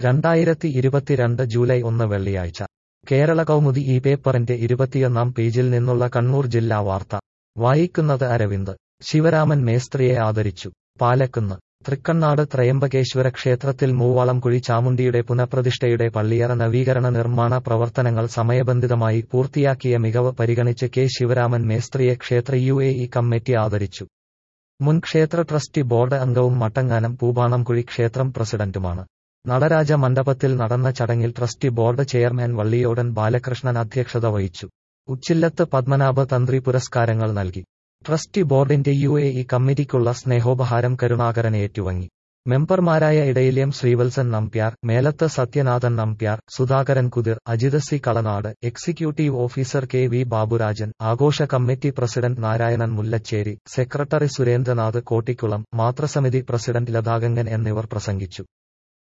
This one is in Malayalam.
രണ്ടായിരത്തി ഇരുപത്തിരണ്ട് ജൂലൈ ഒന്ന് വെള്ളിയാഴ്ച കേരള കൗമുദി ഈ പേപ്പറിന്റെ ഇരുപത്തിയൊന്നാം പേജിൽ നിന്നുള്ള കണ്ണൂർ ജില്ലാ വാർത്ത വായിക്കുന്നത് അരവിന്ദ് ശിവരാമൻ മേസ്ത്രിയെ ആദരിച്ചു പാലക്കുന്ന് തൃക്കണ്ണാട് ത്രയംബകേശ്വര ക്ഷേത്രത്തിൽ മൂവാളംകുഴി ചാമുണ്ടിയുടെ പുനഃപ്രതിഷ്ഠയുടെ പള്ളിയറ നവീകരണ നിർമ്മാണ പ്രവർത്തനങ്ങൾ സമയബന്ധിതമായി പൂർത്തിയാക്കിയ മികവ് പരിഗണിച്ച് കെ ശിവരാമൻ മേസ്ത്രിയെ ക്ഷേത്ര യു എ ഇ കമ്മിറ്റി ആദരിച്ചു മുൻ ക്ഷേത്ര ട്രസ്റ്റി ബോർഡ് അംഗവും മട്ടങ്ങാനം പൂവാണംകുഴി ക്ഷേത്രം പ്രസിഡന്റുമാണ് നടരാജ മണ്ഡപത്തിൽ നടന്ന ചടങ്ങിൽ trustee board chairman Valliyodan Balakrishnan അധ്യക്ഷത വഹിച്ചു ഉച്ചില്ലത്ത് പത്മനാഭ തന്ത്രി പുരസ്കാരങ്ങൾ നൽകി ട്രസ്റ്റി ബോർഡിന്റെ യു എ ഇ കമ്മിറ്റിക്കുള്ള സ്നേഹോപഹാരം കരുണാകരൻ ഏറ്റുവാങ്ങി മെമ്പർമാരായ Idayillyam Sreevalsan Nambiar Melath Sathyanathan Nambiar Sudhakaran Kuthir Ajith C Kalanad executive officer K V Baburajan ആഘോഷ committee president Narayanan Mullachery secretary Surendranath Kottikulam മാതൃസമിതി പ്രസിഡന്റ് ലതാഗംഗൻ എന്നിവർ പ്രസംഗിച്ചു